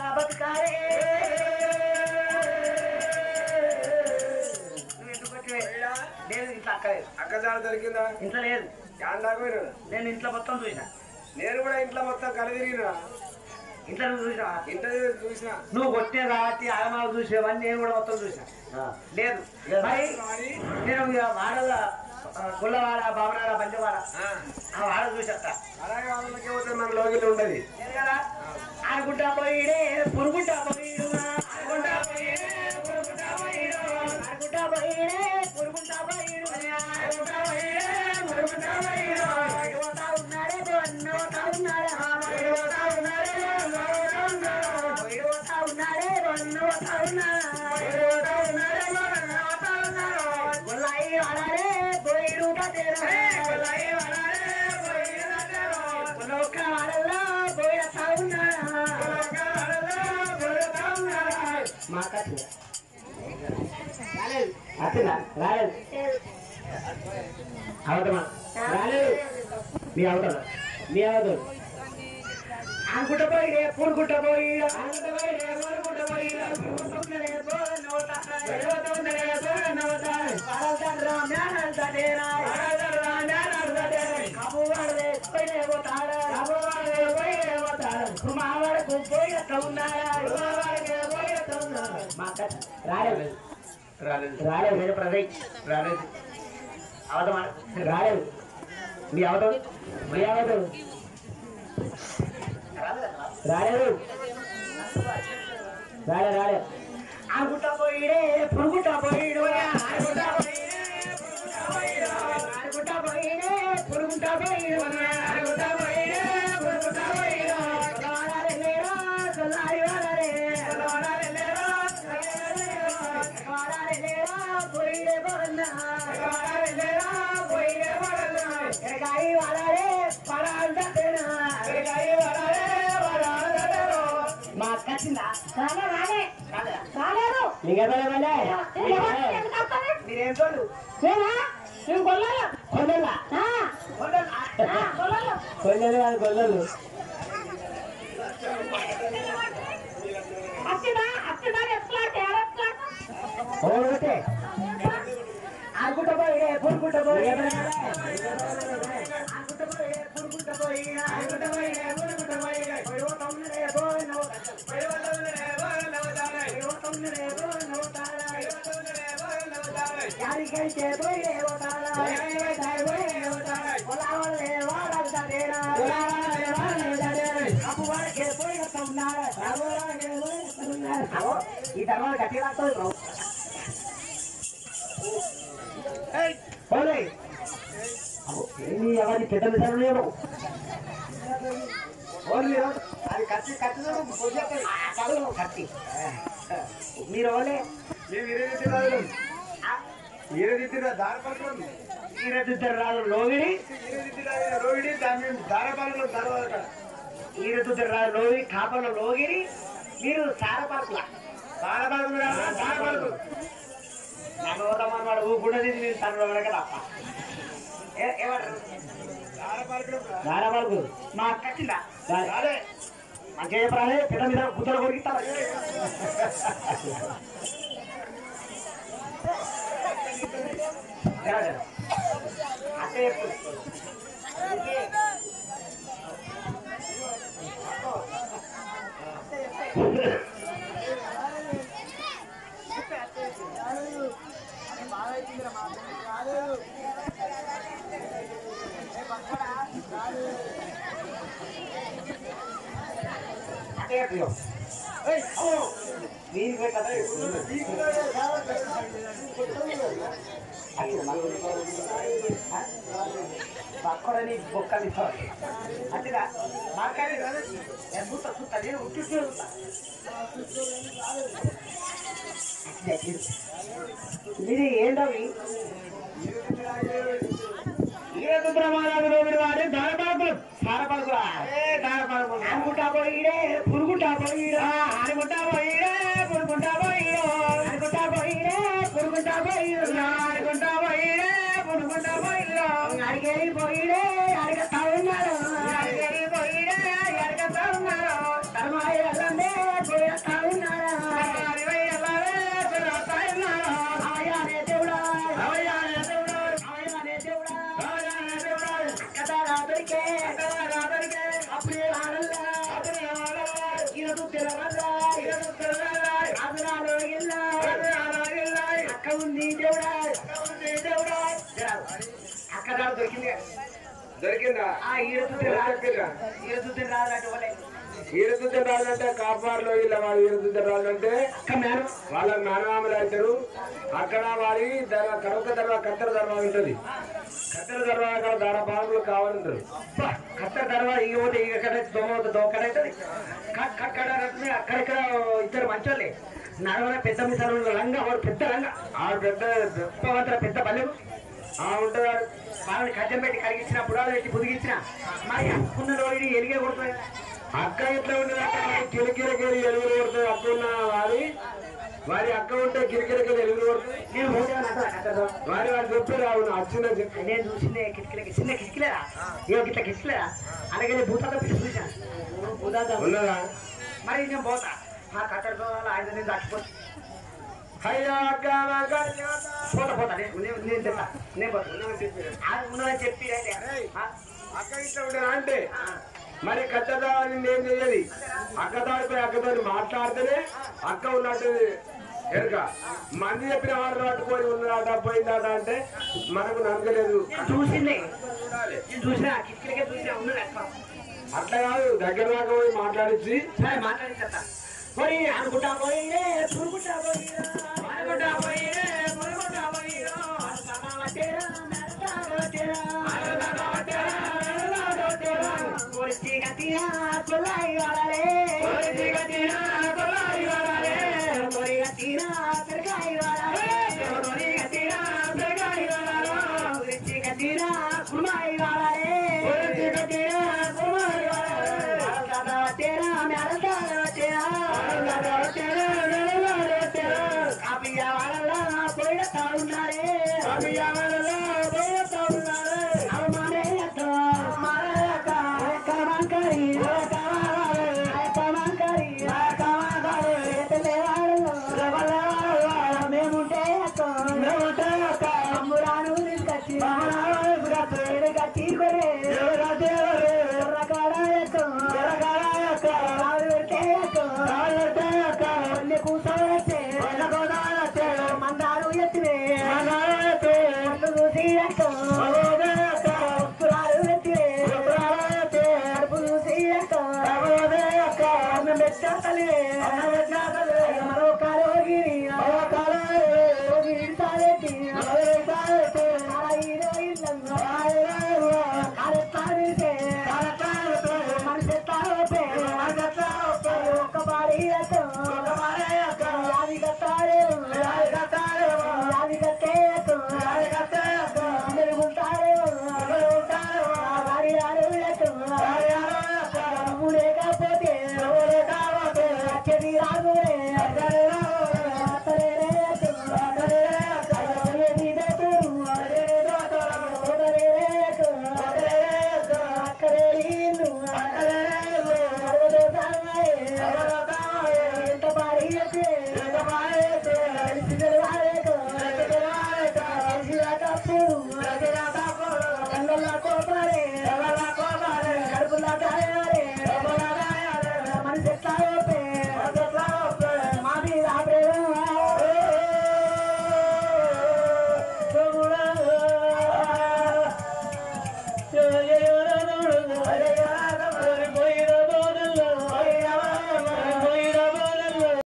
బతుకారే నువ్వు ఎందుకు వచ్చే లేదు ఇంట్లో అక్కలేదు అక్కజాడ దొరికిందా ఇంట్లో లేదు యాందాకు నేను ఇంట్లో మొత్తం చూసిన నేను కూడా ఇంట్లో మొత్తం కల తిరిగినా ఇంట్లో నువ్వు చూసినావా ఇంట్లో చూసిన నువ్వు కొట్టే కాబట్టి ఆగమాలు చూసేవన్నీ నేను కూడా మొత్తం చూసా లేదు మరి నేను ఇక వాడల ఆ, గుల్లవాడ బాబనాడ బంజవాడ ఆ వాడ చూసేస్తా అలాగే వాళ్ళకి పోతే మన లోగిలు ఉండదు లేదు కదా ఆడుకుంటా పోయిడే పురుగుంటా పోయిడు ఆడుకుంటా పోయిడే పురుగుంటా పోయిడు ఆడుకుంటా పోయిడే పురుగుంటా పోయిడు ఆడుకుంటా పోయిడే పురుగుంటా పోయిడు పోతా ఉన్నాడే పోతా ఉన్నాడే పోతా ఉన్నాడే పోతా ఉన్నాడే పోతా ఉన్నాడే పోతా ఉన్నాడే పోతా ఉన్నాడే పోతా ఉన్నాడే గుల్లాయి వాడాడే పోయిడు కదేరా గుల్లాయి వాడాడే పోయిడు కదేరా గుల్లొక్క వాడల్లా పోయిడతా ఉన్నాడా గుల్లొక్క వాడల్లా పోయిడతా ఉన్నాడా మా కథ రాలేదు అతనా రాలేదు అవతమా రాలేదు మీ అవతల మీ అవతల అనుకుంట పోయిడే పూనుకుంట పోయిడ అనుకుంట పోయిడే పూనుకుంట పోయిడ పూనుకుంటనే పోనోట ఎడవతోందనే పోనోట పారల్తడ్రా మ్యానల్తడేరా పారల్తడ్రా మ్యానల్తడేరా కబు వాడదే పోయిడే పోతాడా కబు వాడదే పోయిడే పోతాడా కుమావాడకు పోయిడత ఉన్నాడా కుమావాడకు పోయిడత ఉన్నాడా మా కథ రాలేదు రాలేదు రాలేదు నేను ప్రదయ్ రాలేదు అవతమా రాలేదు మీ అవతం మీ అవతం రాలేదు రాలే రాలే ఆడుకుంటా పోయిడే పురుగుంటా పోయిడు ఆడుకుంటా పోయిడే పురుగుంటా పోయిడు ఆడుకుంటా పోయిడే పురుగుంటా పోయిడు ఆడుకుంటా పోయిడే పురుగుంటా పోయిడు వాడాలి లేరా సల్లారి వాడాలి వాడాలి లేరా వాడాలి లేరా పోయిడే బరన్నా వాడాలి లేరా పోయిడే బరన్నా ఎరగాయి వాడాలి పడాలంటేనా ఎరగాయి వాడాలి పడాలంటేనా మా అక్క వచ్చిందా రాలే రాలే రాలేదు నీకెవరే మీరేం చూడు కొల్లలు కొల్లలు కాదు కొల్లలు ఓకే ఆడుకుంటా పోయి పురుకుంటా పోయి ఆడుకుంటా పోయి పురుకుంటా పోయి ఆడుకుంటా పోయి పురుకుంటా పోయి పడిపోతావున్నరే పోయి నవ్వుతారా పడిపోతావున్నరే పోయి నవ్వుతారా పడిపోతావున్నరే పోయి నవ్వుతారా పడిపోతావున్నరే పోయి నవ్వుతారా యారికైతే పోయి నవ్వుతారా యారికైతే పోయి నవ్వుతారా పొలావల్లే వాడల్తాడేరా పొలావల్లే వాడల్తాడేరా అప్పు వాడికే పోయి వస్తున్నారా అప్పు వాడికే పోయి వస్తున్నారా ఈ తర్వాత గట్టిగా రాస్తుంది బ్రో పోలే ఏమి ఎవరి పెద్ద మిసాలు లేవు ఓన్లీ అది కత్తి కత్తి చదువు కత్తి మీరు ఓలే మేము ఇరే తిరాదు ఇరే తిరా దార పడతాం ఈరదుద్దరు రాదు లోగిడి ఇరే తిరా రోహిణి దాని మేము దార పడలో తర్వాత ఈరదుద్దరు రాదు లోగి కాపలో లోగిడి మీరు సారపాకుల దార పడదు దార పడదు నన్ను ఓదమన్నాడు ఊపుకుంటే నేను తన వెళ్ళక తప్ప ఏ- ఏమంటారు దార పడకడం దారపాకు మా అక్క వచ్చిందా రాలే మంచిగా చెప్పరాలే పెద్ద మీద గుద్దలు కొరికిస్తారు అంటే అంటే మీరు కదా పక్కడని బొక్కలు ఇస్తాడు అంతేగా మాట్లాడి ఎంత చూస్తా నేను ఉట్టి ఇది ఏంటవి ఈరోజు ప్రమాదాలు వాడి దారపాకులు సారపాకులా ఏ దారపాకులు అనుకుంటా పోయిడే పురుగుంటా పోయిడా అనుకుంటా పోయిడే పురుగుంటా పోయిడో అనుకుంటా పోయిడే పురుగుంటా పోయిడు అనుకుంటా పోయిడే పురుగుంటా పోయిడు అడిగేది పోయిడే అడగతా ఉన్నాడు అడిగేది పోయిడే అడగతా ఉన్నాడు తరమాయి వెళ్ళండి పోయేస్తా ఉన్నారా అవయానే దేవుడా అవయానే దేవుడా కథరా దొరికే అప్పుడే ఆడల్లా ఇరదు తెలవల్లా ఆదరాలో ఇల్లా అక్క ఉంది దేవుడా అక్క దాడు దొరికింది దొరికిందా ఆ ఈరదు దొరికిందా? ఈరదు రాదు వాళ్ళే ఈరదుద్ద రాళ్ళంటే కాపాడులో ఇలా వాళ్ళు ఈరదుద్ద రాళ్ళంటే అక్క మేడం వాళ్ళ మేనమామలు అవుతారు అక్కడ వారి ధర కడక ధర కత్తెర ధర ఉంటుంది కత్తెర ధర అక్కడ ధర పాములు కావాలంటారు అబ్బా, కట్ట తర్వాత ఇక పోతే ఇక ఎక్కడ దొంగ అవుతుంది దొంగ అవుతుంది అక్కడ అక్కడిక్కడ ఇద్దరు మంచోళ్ళే నడవన పెద్ద మిసాలు లంగా వాడు పెద్ద లంగా ఆ పెద్ద గొప్పవంతుల పెద్ద బల్లెము ఆ ఉంటారు వాళ్ళని కట్టెం పెట్టి కరిగించిన పుడాలు పెట్టి పుదిగించిన మరి అక్కున్న రోజు ఎలిగే కొడుతుంది కదా. అక్క ఎట్లా ఉండదు కిరికిరకిరి ఎలుగులు కొడుతుంది అక్క ఉన్న వారి వారి అక్క ఉంటే కిరికిరకిరి ఎలుగులు కొడుతుంది నేను పోతే అంటారా కట్టతో వారి వాళ్ళు చెప్పారు అవును వచ్చిన చెప్పి నేను చూసిందే కిటికీలకి చిన్న కిటికీలేరా ఏ గిట్ల కిటికీలేరా అలాగే భూతాతో పిచ్చి చూసాను భూతాతో ఉన్నదా మరి నేను పోతా ఆ కట్టడితో ఆయన నేను దాటిపోతా అయ్యా అక్క నా గారి పోతా పోతా నేను నేను- నేను చెప్తా నేను పోతా ఆ ఉన్నదని చెప్పి అయితే, ఆ, అక్క ఇట్లా ఉండరా అంటే ఆ, మరి కట్టదాని ఏం చెయ్యాలి అక్క తాడిపోయి అక్కతో మాట్లాడితేనే అక్క ఉన్నట్టు ఎరుక మంది చెప్పిన వాడు పట్టుకొని ఉన్నాడ పోయిందాట అంటే మనకు నమ్మకలేదు నేను చూసిందే నేను చూసినా కిటికీలకే చూసినా ఉన్నది అక్క అట్లా కాదు దగ్గర దాకా పోయి మాట్లాడించి సరే మాట్లాడి చెప్తా పోయి అనుకుంటా పోయిరే పురుగుంటా పోయిరా అనుకుంటా పోయిరే పురుగుంటా పోయిరా అనుకుంటా వచ్చేరా నడతా వచ్చేరా అనుకుంటా వచ్చేరా నడతా వచ్చేరా పొడిచి గట్టిగా కొల్లాయి వాడాలే పొడిచి గట్టిగా కొల్లాయి వాడాలే పొడి గట్టిగా పెరగాయి వాడాలే పొడి గట్టిగా పెరగాయి వాడాలో పొడిచి గట్టిగా కుర్మాయి వాడాలే పొడిచి గట్టిగా కుర్మాయి వాడాలే అనుకుంటా వచ్చేరా నడతా వచ్చేరా అనుకుంటా వచ్చేరా నడతా వచ్చేరా కాపియా వాడలా పోయిడతా ఉన్నారే కాపియా వాడలా పోయిడతా ఉన్నారే అవమానే అక్క మారే అక్క కమాంకరి కమాంకరి కమాంకరి కమాంకరి ఎతలే వాడలో రవల వాడలో మేముంటే అక్క మేముంటే అక్క అమ్మురాను తీసుకొచ్చి అమ్మురాను తీసుకొచ్చి ఎడగచ్చి కొరే ఎడగచ్చి కొరే ఎర్రకాడ అక్క ఎర్రకాడ అక్క రాళ్ళు పెడితే అక్క రాళ్ళు పెడితే అక్క ఒళ్ళు కూర్చోవచ్చే ఒళ్ళు కూర్చోవచ్చే మందారు ఎత్తివే మందారు ఎత్తి ఒళ్ళు చూసి అక్క ఒళ్ళు అక్క ఉప్పురాలు ఎత్తివే ఉప్పురాలు ఎత్తి అడుపు చూసి అక్క అడుపు చూసి అక్క అన్న పెట్టాలి అన్న పెట్టాలి మరో కాలు గిరి